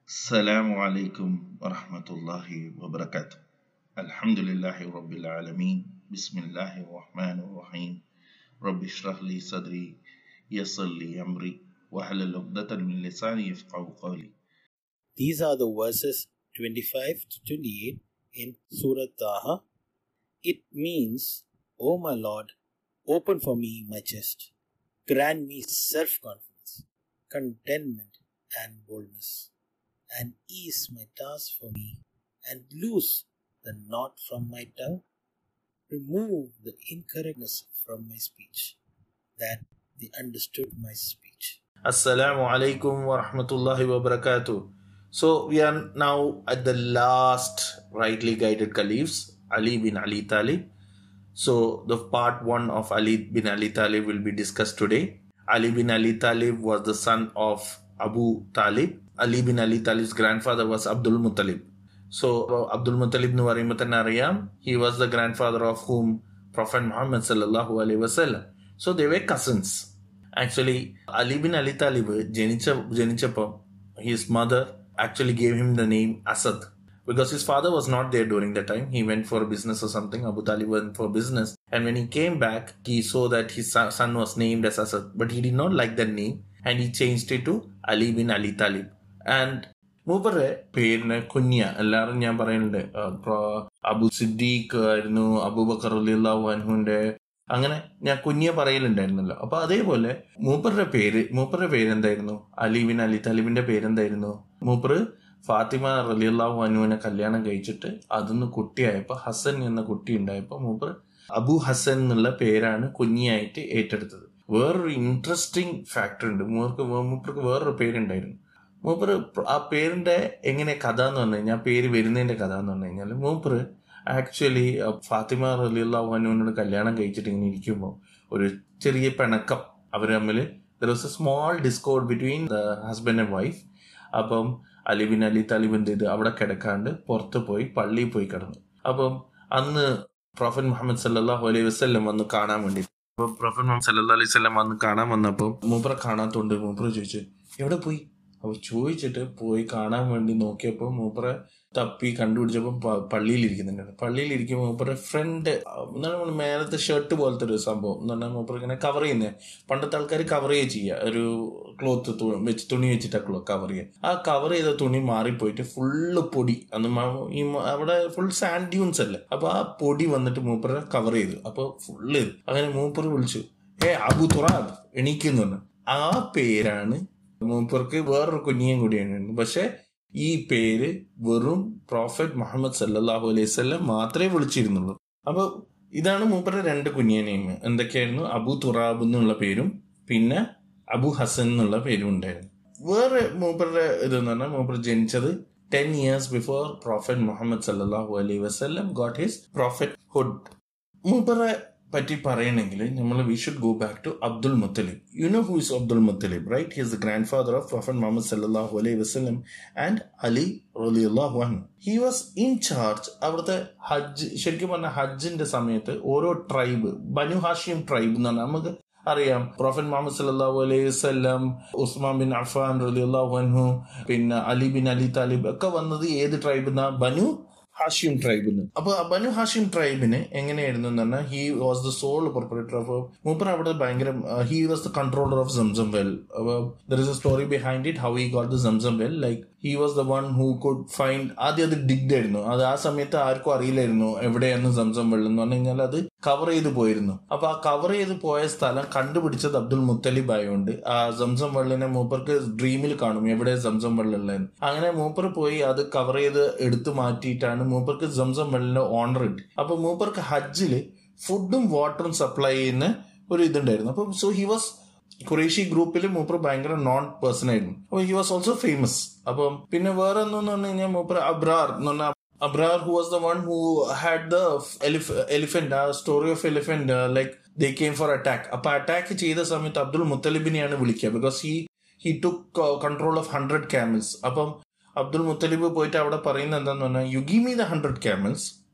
السلام عليكم ورحمة الله وبركاته الحمد لله رب العالمين بسم الله الرحمن الرحيم رب اشرح لي صدري يسر لي أمري واحلل عقدة من لساني يفقه قولي These are the verses 25 to 28 in Surah Taha. It means, O my Lord, open for me my chest, grant me self confidence, contentment, and boldness, and ease my task for me, and loose the knot from my tongue. Remove the incorrectness from my speech, that they understood my speech. Assalamu alaikum wa rahmatullahi wa barakatuh. So we are now at the last rightly guided caliphs, Ali bin Ali Talib. So the part one of Ali bin Ali Talib will be discussed today. Ali bin Ali Talib was the son of Abu Talib. Ali bin Ali Talib's grandfather was Abdul Muttalib. So Abdul Muttalib എന്ന് പറയുമ്പോൾ തന്നെ അറിയാം he was the grandfather of whom Prophet Muhammad sallallahu alaihi wasallam. So they were cousins. Actually, Ali bin Ali Talib ജനിച്ച ജനിച്ചപ്പോൾ his mother actually gave him the name Asad because his father was not there during that time. He went for business or something. Abu Talib went for business. And when he came back, he saw that his son son was named as Asad. But he did not like that name and he changed it to Ali bin Ali Talib. And മൂപ്പറുടെ പേരിന് കുഞ്ഞ എല്ലാവരും ഞാൻ പറയുന്നുണ്ട് അപ്പൊ അബു സിദ്ദീഖ് ആയിരുന്നു അബൂബക്കർ അലിള്ളാഹു അൻഹുവിന്റെ അങ്ങനെ ഞാൻ കുഞ്ഞിയെ പറയലുണ്ടായിരുന്നല്ലോ അപ്പൊ അതേപോലെ മൂപ്പറുടെ പേര് മൂപ്പറുടെ പേരെന്തായിരുന്നു അലി ബിൻ അലി തലിബിന്റെ പേരെന്തായിരുന്നു മൂപ്പറ് ഫാത്തിമ റലിയല്ലാഹു അനുവിനെ കല്യാണം കഴിച്ചിട്ട് അതൊന്ന് കുട്ടിയായപ്പോ ഹസൻ എന്ന കുട്ടി ഉണ്ടായപ്പോ മൂപ്പർ അബു ഹസൻ എന്നുള്ള പേരാണ് കുഞ്ഞിയായിട്ട് ഏറ്റെടുത്തത് വേറൊരു ഇൻട്രസ്റ്റിംഗ് ഫാക്ടർ ഉണ്ട് മൂപ്പർക്ക് മൂപ്പർക്ക് വേറൊരു പേരുണ്ടായിരുന്നു മൂപ്പർ ആ പേരിന്റെ എങ്ങനെ കഥ എന്ന് പറഞ്ഞു കഴിഞ്ഞാൽ പേര് വരുന്നതിന്റെ കഥ എന്ന് പറഞ്ഞു കഴിഞ്ഞാൽ മൂപ്പർ ആക്ച്വലി ഫാത്തിമ റലിയുള്ള അനുവിനോട് കല്യാണം കഴിച്ചിട്ട് ഇങ്ങനെ ഇരിക്കുമ്പോൾ ഒരു ചെറിയ പിണക്കം അവർ തമ്മിൽ there was a small discord between the husband and wife അപ്പം അലിബിൻ അലി താലിബ് എന്ത് ചെയ്ത് അവിടെ കിടക്കാണ്ട് പുറത്ത് പോയി പള്ളിയിൽ പോയി കിടന്നു അപ്പം അന്ന് പ്രൊഫൻ മുഹമ്മദ് സല്ലാഹു അലൈഹി വസ്ല്ലം വന്ന് കാണാൻ വേണ്ടി അപ്പൊ പ്രൊഫൻ മുഹമ്മദ് സല്ലാ അലൈഹി വസ്ലം വന്ന് കാണാൻ വന്നപ്പോൾ മൂപ്പറെ കാണാത്തോണ്ട് മൂപ്പറ് ചോദിച്ചു എവിടെ പോയി അപ്പൊ ചോദിച്ചിട്ട് പോയി കാണാൻ വേണ്ടി നോക്കിയപ്പോൾ മൂപ്പറെ തപ്പി കണ്ടുപിടിച്ചപ്പോൾ പള്ളിയിൽ ഇരിക്കുന്നുണ്ട് പള്ളിയിൽ ഇരിക്കുമ്പോൾ മൂപ്പറെ ഫ്രണ്ട് എന്താണ് നമ്മൾ മേലത്തെ ഷർട്ട് പോലത്തെ ഒരു സംഭവം എന്ന് പറഞ്ഞാൽ മൂപ്പർ ഇങ്ങനെ കവർ ചെയ്യുന്നത് പണ്ടത്തെ ആൾക്കാർ കവർ ചെയ്യുക ചെയ്യുക ഒരു ക്ലോത്ത് വെച്ച് തുണി വെച്ചിട്ടാ കവർ ചെയ്യുക ആ കവർ ചെയ്ത തുണി മാറിപ്പോയിട്ട് ഫുള്ള് പൊടി അന്ന് ഈ അവിടെ ഫുൾ സാൻഡ് ഡ്യൂൺസ് അല്ലേ അപ്പൊ ആ പൊടി വന്നിട്ട് മൂപ്പറെ കവർ ചെയ്തു അപ്പൊ ഫുള്ള് അങ്ങനെ മൂപ്പർ വിളിച്ചു ഏ അബു തുറാബ് എണീക്കുന്നു പറഞ്ഞു ആ പേരാണ് മൂപ്പർക്ക് വേറൊരു കുഞ്ഞിയും കൂടിയാണ് പക്ഷെ ഈ പേര് വെറും പ്രോഫറ്റ് മുഹമ്മദ് സല്ലാഹു അലൈഹി സ്വല്ലം മാത്രമേ വിളിച്ചിരുന്നുള്ളൂ അപ്പൊ ഇതാണ് മൂപ്പരുടെ രണ്ട് കുഞ്ഞിയ നെയിം എന്തൊക്കെയായിരുന്നു അബു തുറാബ് എന്നുള്ള പേരും പിന്നെ അബു ഹസൻ എന്നുള്ള പേരും ഉണ്ടായിരുന്നു വേറെ മൂപ്പരുടെ ഇതെന്ന് പറഞ്ഞാൽ മൂപ്പർ ജനിച്ചത് ten years before prophet Muhammad സല്ലാഹു അലൈഹി വസ്ലം ഗോട്ട് ഹിസ് പ്രോഫറ്റ് ഹുഡ് മൂപ്പറെ പറ്റി പറയണമെങ്കിൽ നമ്മൾ we should go back to Abdul Muttalib you know who is Abdul Muttalib right he is the grandfather of prophet Muhammad സല്ലാഹു അലൈഹി വസ്ലം ആൻഡ് അലി റലിയല്ലാഹു അൻഹു ഹി വാസ് ഇൻ ചാർജ് അവിടുത്തെ ഹജ്ജ് ശരിക്കും പറഞ്ഞ ഹജ്ജിന്റെ സമയത്ത് ഓരോ ട്രൈബ് ബനു ഹാഷിം ട്രൈബ് എന്ന് പറഞ്ഞാൽ നമുക്ക് അറിയാം പ്രൊഫൻ മുഹമ്മദ് സല്ലാഹു അലൈഹി വസ്ലം ഉസ്മാൻ ബിൻ അഫാൻ റലിയല്ലാഹു അൻഹു പിന്നെ അലി ബിൻ അലി താലിബ് ഒക്കെ വന്നത് ഏത് ട്രൈബ് എന്നാ ബനു ഹാഷിം ട്രൈബിന് അപ്പൊ ബനു ഹാഷിം ട്രൈബിന് എങ്ങനെയായിരുന്നു എന്ന് പറഞ്ഞാൽ he was the sole proprietor of മൂപ്പർ അവിടെ ഭയങ്കര he was the controller of Zamzam well there is a story behind it how he got the Zamzam well like he was the one who could find ആദ്യം അത് ഡിഗ്ഡ് ആയിരുന്നു അത് ആ സമയത്ത് ആർക്കും അറിയില്ലായിരുന്നു എവിടെയാണ് സംസം വെള്ളം എന്ന് പറഞ്ഞു കഴിഞ്ഞാൽ അത് കവർ ചെയ്ത് പോയിരുന്നു അപ്പൊ ആ കവർ ചെയ്ത് പോയ സ്ഥലം കണ്ടുപിടിച്ചത് അബ്ദുൽ മുത്തലിബ് ആയതുകൊണ്ട് ആ സംസം വെള്ളിനെ മൂപ്പർക്ക് ഡ്രീമിൽ കാണും എവിടെ സംസം വെള്ളം ഉള്ളതെന്ന് അങ്ങനെ മൂപ്പർ പോയി അത് കവർ ചെയ്ത് എടുത്തു മാറ്റിയിട്ടാണ് മൂപ്പർക്ക് സംസം വെള്ളിന്റെ ഓണർ കിട്ടി അപ്പൊ മൂപ്പർക്ക് ഹജ്ജില് ഫുഡും വാട്ടറും സപ്ലൈ ചെയ്യുന്ന ഒരു ഇതുണ്ടായിരുന്നു അപ്പൊ സോ ഹി വാസ് ഖുറേഷി ഗ്രൂപ്പിൽ മൂപ്പർ ഭയങ്കര നോൺ പേഴ്സൺ ആയിരുന്നു അപ്പൊ ഹി വാസ് ഓൾസോ ഫേമസ് അപ്പം പിന്നെ വേറെ ഒന്നെന്ന് പറഞ്ഞു കഴിഞ്ഞാൽ മൂപ്പർ അബ്രാർ എന്ന് പറഞ്ഞാൽ Abrar who was the one who had the elephant ആ story of elephant like they came for attack അപ്പൊ അറ്റാക്ക് ചെയ്ത സമയത്ത് അബ്ദുൾ മുത്തലിബിനെയാണ് വിളിക്കുക because he he took control of hundred camels അപ്പം അബ്ദുൾ മുത്തലിബ് പോയിട്ട് അവിടെ പറയുന്നത് എന്താന്ന് പറഞ്ഞാൽ you give me the hundred camels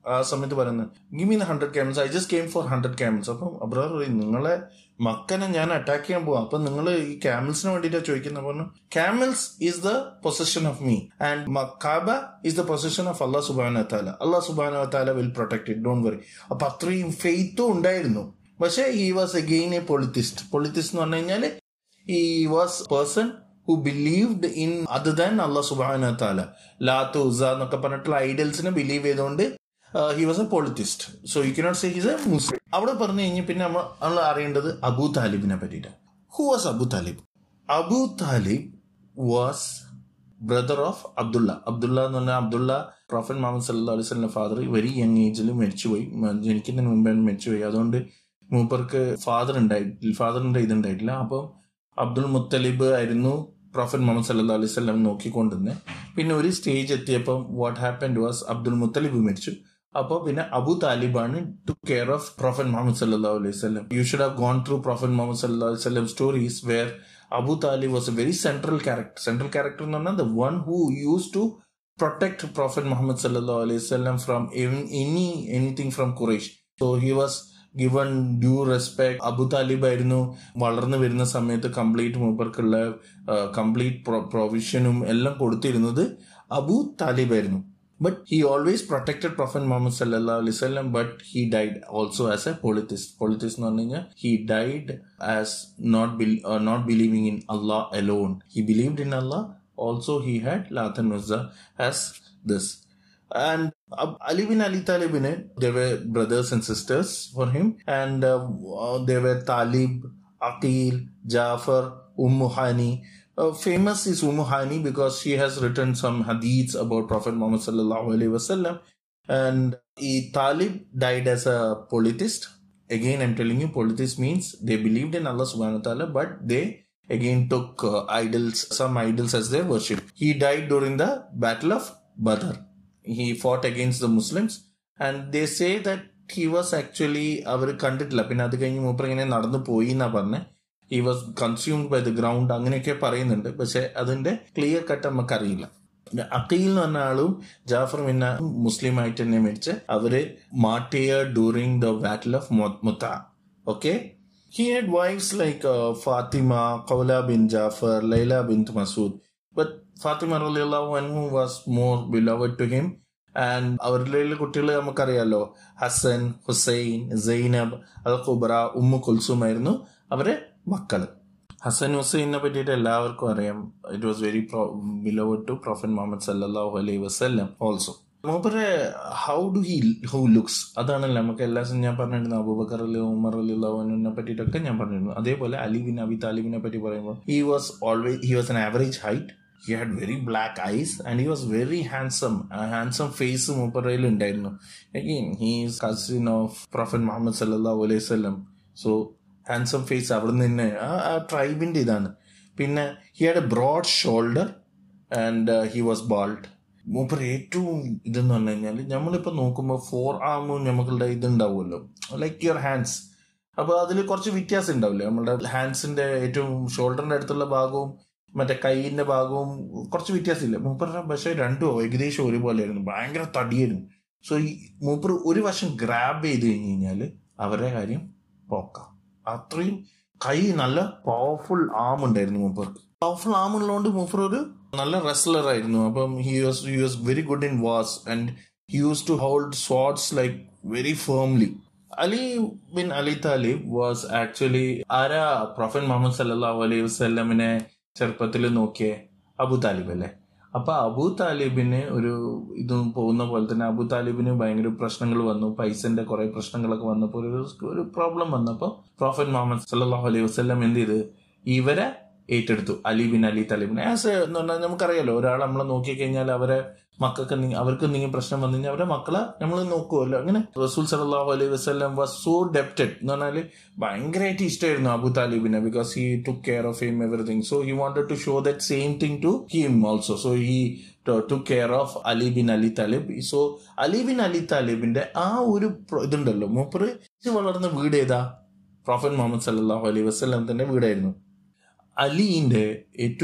ആ സമയത്ത് പറയുന്നത് give me hundred camels I just came for hundred camels അപ്പം അബ്രാർ പറയും നിങ്ങളെ മക്കനെ ഞാൻ അറ്റാക്ക് ചെയ്യാൻ പോവാം അപ്പൊ നിങ്ങൾ ഈ ക്യാമൽസിന് വേണ്ടിയിട്ടാണ് ചോദിക്കുന്നത് പറഞ്ഞു camels is the position of me and Kaaba is the position of Allah സുബാന താല അള്ളാഹ് സുബാന താല will protect it don't worry അപ്പൊ അത്രയും ഫെയ്ത്തും ഉണ്ടായിരുന്നു പക്ഷേ he was again a polytheist polytheist എന്ന് പറഞ്ഞു കഴിഞ്ഞാൽ he was person who believed in അത് ദാൻ അള്ളാഹ് സുബാന താല ലാത്ത് ഉസ എന്നൊക്കെ പറഞ്ഞിട്ടുള്ള ഐഡൽസിനെ ബിലീവ് ചെയ്തുകൊണ്ട് he was a polytheist so you cannot say he's a മുസ്ലിം അവിടെ പറഞ്ഞു കഴിഞ്ഞാൽ പിന്നെ നമ്മൾ നമ്മൾ അറിയേണ്ടത് അബൂ താലിബിനെ പറ്റിയിട്ടാണ് who was Abu Talib Abu Talib was brother of Abdullah Abdullah എന്ന് പറഞ്ഞാൽ അബ്ദുള്ള പ്രോഫൻ മുഹമ്മദ് സല്ലാ അലൈഹി സ്വലിന്റെ ഫാദർ വെരി യങ് ഏജിൽ മരിച്ചുപോയി ജനിക്കുന്നതിന് മുമ്പേ മരിച്ചുപോയി അതുകൊണ്ട് മൂപ്പർക്ക് ഫാദർ ഉണ്ടായി ഫാദറിന്റെ ഇതുണ്ടായിട്ടില്ല അപ്പം അബ്ദുൾ മുത്തലിബ് ആയിരുന്നു പ്രോഫൻ മുഹമ്മദ് സല്ലാ അലൈഹി സ്വലം നോക്കിക്കൊണ്ടിരുന്നത് പിന്നെ ഒരു സ്റ്റേജ് എത്തിയപ്പം what happened was Abdul Muttalib മരിച്ചു അപ്പോൾ പിന്നെ അബു താലിബാണ് to care of prophet Muhammad സല്ലാ അലൈഹി സ്വലം you should have gone through prophet Muhammad സല്ലാ അലൈഹി സ്വലം stories where Abu Talib was a very central character central character എന്ന് പറഞ്ഞാൽ the one who use to protect prophet Muhammad സല്ലാ അലൈഹി സ്വലം from any anything from Quraysh so he was given due respect Abu Talib ആയിരുന്നു വളർന്നു വരുന്ന സമയത്ത് complete മൂപ്പർക്കുള്ള complete പ്രൊവിഷനും എല്ലാം കൊടുത്തിരുന്നത് അബു താലിബ് ആയിരുന്നു but he always protected prophet Muhammad സല്ലാ അലൈഹി സ്വലം but he died also as a polytheist polytheist എന്ന് പറഞ്ഞു കഴിഞ്ഞാൽ he died as not not believing in Allah alone he believed in Allah also he had ലാത്തൻ നുസ as this and uh, Ali bin Ali Talibin, they were brothers and sisters for him, and uh, uh, they were Talib, Aqil, Jafar, Umm Hani. Uh, famous is Umm Hani because she has written some hadiths about Prophet Muhammad sallallahu alaihi wasallam. And he, Talib died as a politist. Again, I'm telling you, politist means they believed in Allah subhanahu wa ta'ala, but they again took uh, idols, some idols as their worship. He died during the Battle of Badr. he fought against the Muslims and they say that he was actually അവർ കണ്ടിട്ടില്ല പിന്നെ അത് കഴിഞ്ഞ് മൂപ്പർ ഇങ്ങനെ നടന്നു പോയി എന്നാ പറഞ്ഞ് he was consumed by the ground അങ്ങനെയൊക്കെ പറയുന്നുണ്ട് പക്ഷെ അതിന്റെ ക്ലിയർ കട്ട് നമുക്കറിയില്ല അക്കീൽ എന്ന് പറഞ്ഞ ആളും ജാഫർ മിന്ന മുസ്ലിം ആയിട്ട് തന്നെ മരിച്ച് അവര് മാട്ടിയ during the battle of Mutah okay He had wives like uh, Fatima, Qawla bin Jafar, Layla bint Masood. But Fatima radiallahu anhu was more beloved to him. And അവരിലെ കുട്ടികൾ നമുക്കറിയാലോ Hasan Hussain Zainab al Kubra Umm Kulthum ആയിരുന്നു അവരെ മക്കള് Hasan ഹുസൈനെ പറ്റിയിട്ട് എല്ലാവർക്കും അറിയാം it was very beloved to prophet Muhammad സല്ലാഹു അലൈഹി വസ്ലം ഓൾസോ മൂപ്പരെ how do he how looks അതാണല്ലോ നമുക്ക് എല്ലാ ഞാൻ പറഞ്ഞിരുന്നു അബൂബക്കർ അലി ഉമർ അലി അള്ളാഹുവിനെ പറ്റിയിട്ടൊക്കെ ഞാൻ പറഞ്ഞിരുന്നു അതേപോലെ അലി ബിൻ അബി താലിബിനെ പറ്റി പറയുമ്പോൾ he was always he was an average height he had very black eyes and he was very handsome handsome face മൂപ്പറയിൽ ഉണ്ടായിരുന്നു again he's cousin of prophet Muhammad സല്ലാ അലൈഹി സ്വലം സോ ഹാൻസം ഫേസ് അവിടെ നിന്ന് ആ ട്രൈബിന്റെ ഇതാണ് പിന്നെ he had a broad shoulder and he was bald മൂപ്പർ ഏറ്റവും ഇതെന്ന് പറഞ്ഞു കഴിഞ്ഞാൽ നമ്മളിപ്പോൾ നോക്കുമ്പോൾ ഫോർ ആമും നമ്മളുടെ ഇതുണ്ടാവുമല്ലോ ലൈക്ക് യുവർ ഹാൻഡ്സ് അപ്പോൾ അതിൽ കുറച്ച് വ്യത്യാസം ഉണ്ടാവില്ലേ നമ്മളുടെ ഹാൻഡ്സിന്റെ ഏറ്റവും ഷോൾഡറിന്റെ അടുത്തുള്ള ഭാഗവും മറ്റേ കൈയിന്റെ ഭാഗവും കുറച്ച് വ്യത്യാസമില്ല മൂപ്പറിന്റെ പക്ഷേ രണ്ടും ഏകദേശം ഒരുപോലെയായിരുന്നു ഭയങ്കര തടിയായിരുന്നു സോ ഈ മൂപ്പർ ഒരു വശം ഗ്രാബ് ചെയ്ത് കഴിഞ്ഞ് കഴിഞ്ഞാൽ അവരുടെ കാര്യം പോക്കാം അത്രയും കൈ നല്ല പവർഫുൾ ആം ഉണ്ടായിരുന്നു മൂപ്പർക്ക് പവർഫുൾ ആം ഉള്ളതുകൊണ്ട് മൂപ്പർ ഒരു നല്ല റെസ്ലർ ആയിരുന്നു അപ്പം he was he was very good in wars and he use to hold swords like very firmly Ali bin Ali Talib was actually ആരാ പ്രൊഫൻ മുഹമ്മദ് സല്ലാഹു അലൈഹി വസ്ലമിനെ ചെറുപ്പത്തിൽ നോക്കിയ അബു താലിബ് അല്ലേ അപ്പൊ അബു താലിബിന് ഒരു ഇത് പോകുന്ന പോലെ തന്നെ അബു താലിബിന് ഭയങ്കര പ്രശ്നങ്ങൾ വന്നു പൈസന്റെ കുറെ പ്രശ്നങ്ങളൊക്കെ വന്നപ്പോൾ ഒരു ഒരു പ്രോബ്ലം വന്നപ്പോൾ പ്രോഫൻ മുഹമ്മദ് സല്ലാഹു അലൈഹി വസ്ലം എന്ത് ചെയ്ത് ഇവരെ ഏറ്റെടുത്തു അലി ബിൻ അലി തലിബിൻ ആസ് എന്ന് പറഞ്ഞാൽ നമുക്കറിയാലോ ഒരാൾ നമ്മളെ നോക്കിക്കഴിഞ്ഞാൽ അവരെ മക്കൾക്ക് അവർക്ക് എന്തെങ്കിലും പ്രശ്നം വന്നു കഴിഞ്ഞാൽ അവരെ മക്കളെ നമ്മൾ നോക്കുമല്ലോ അങ്ങനെ റസൂൽ സലാഹു അലൈഹി വസ്ലം വാസ് സോ ഡെപ്റ്റഡ് എന്ന് പറഞ്ഞാൽ ഭയങ്കരമായിട്ട് ഇഷ്ടമായിരുന്നു അബു താലിബിനെ because he took care of him everything so he wanted to show that same thing to him also so he to care of Ali bin Ali Talib so Ali bin Ali താലിബിന്റെ ആ ഒരു ഇതുണ്ടല്ലോ മൂപ്പറ് വളർന്ന വീട് ഏതാ പ്രോഫൻ മുഹമ്മദ് സല്ലാഹു അലൈഹി വസ്ലം തന്നെ വീടായിരുന്നു അലീന്റെ ഏറ്റവും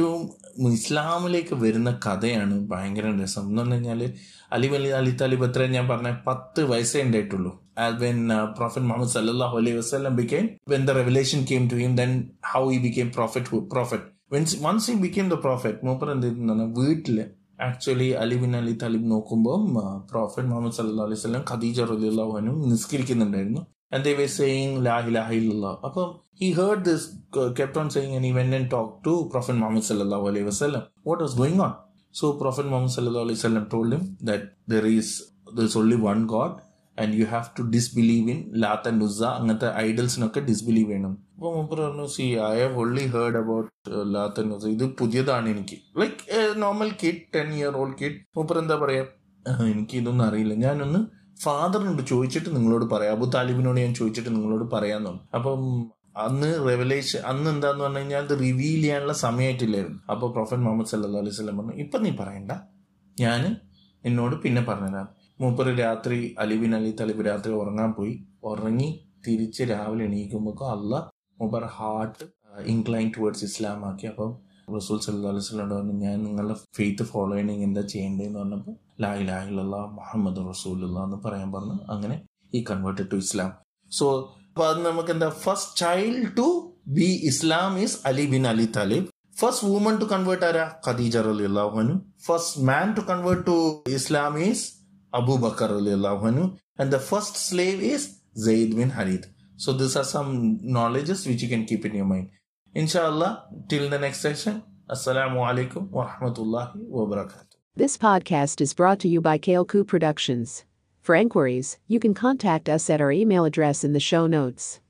ഇസ്ലാമിലേക്ക് വരുന്ന കഥയാണ് ഭയങ്കര രസം എന്ന് പറഞ്ഞു കഴിഞ്ഞാൽ അലി അലി അലി താലിബ് എത്ര ഞാൻ പറഞ്ഞ പത്ത് വയസ്സേ ഉണ്ടായിട്ടുള്ളൂ വെൻ പ്രോഫറ്റ് മുഹമ്മദ് സല്ലാഹു അലൈഹി വസ്ലം became when the revelation came to him then how he became prophet prophet when once he became the prophet മൂപ്പർ എന്ത് ചെയ്തെന്ന് വീട്ടില് actually Ali bin Ali Talib നോക്കുമ്പോൾ പ്രോഫറ്റ് മുഹമ്മദ് സല്ലാ അലൈഹി സ്വലം Khadija റലിയുള്ളവനും നിസ്കരിക്കുന്നുണ്ടായിരുന്നു and they were saying La ilaha illallah. Apam, he heard this, uh, kept on saying, and he went and talked to Prophet Muhammad sallallahu alaihi wasallam. What was going on? So Prophet Muhammad sallallahu alaihi wasallam told him that there is there's only one God and you have to disbelieve in Lat and Uzza അങ്ങനത്തെ ഐഡൽസിനൊക്കെ disbelieve ചെയ്യണം അപ്പോൾ മൂപ്പർ പറഞ്ഞു see I have only heard about Lat and Uzza ഇത് പുതിയതാണ് എനിക്ക് like normal kid ten year old kid മൂപ്പർ എന്താ പറയാ എനിക്ക് ഇതൊന്നും അറിയില്ല ഞാനൊന്ന് ഫാദറിനോട് ചോദിച്ചിട്ട് നിങ്ങളോട് പറയാം അബു താലിബിനോട് ഞാൻ ചോദിച്ചിട്ട് നിങ്ങളോട് പറയാന്നു അപ്പം അന്ന് റെവലേഷൻ അന്ന് എന്താന്ന് പറഞ്ഞു കഴിഞ്ഞാൽ അത് റിവീൽ ചെയ്യാനുള്ള സമയമായിട്ടില്ലായിരുന്നു അപ്പൊ പ്രൊഫറ്റ് മുഹമ്മദ് സല്ലാ അലൈഹി സ്വലം പറഞ്ഞു ഇപ്പൊ നീ പറയണ്ട ഞാൻ എന്നോട് പിന്നെ പറഞ്ഞുതരാം മൂപ്പര് രാത്രി അലിബിൻ അലി തലിബ് രാത്രി ഉറങ്ങാൻ പോയി ഉറങ്ങി തിരിച്ച് രാവിലെ എണീക്കുമ്പോൾ അല്ല മൂപ്പർ ഹാർട്ട് ഇൻക്ലൈൻ ടുവേർഡ്സ് ഇസ്ലാം ആക്കി അപ്പം റസൂൽ സല്ലാ അലൈഹി സ്വലം പറഞ്ഞു ഞാൻ നിങ്ങളുടെ ഫെയ്ത്ത് ഫോളോ ചെയ്യണമെങ്കിൽ എന്താ ചെയ്യേണ്ടതെന്ന് പറഞ്ഞപ്പോൾ ലാ ഇലാഹില്ല മുഹമ്മദ് റസൂലുള്ള എന്ന് പറയാൻ പറഞ്ഞു അങ്ങനെ ഈ കൺവേർട്ടഡ് ടു ഇസ്ലാം സോ അപ്പൊ അത് നമുക്ക് എന്താ first child to be Islam is Ali bin Ali Talib first woman to convert ആരാ ഖദീജ അലി അള്ളാഹുനു first man to convert to Islam is Abu Bakr അലി അള്ളാഹുനു and the first slave is Zaid bin Harith So these are some knowledges which you can keep in your mind. Inshallah, till the next session. Assalamu alaikum wa rahmatullahi wa barakatuh. This podcast is brought to you by Kaleku Productions. For enquiries, you can contact us at our email address in the show notes.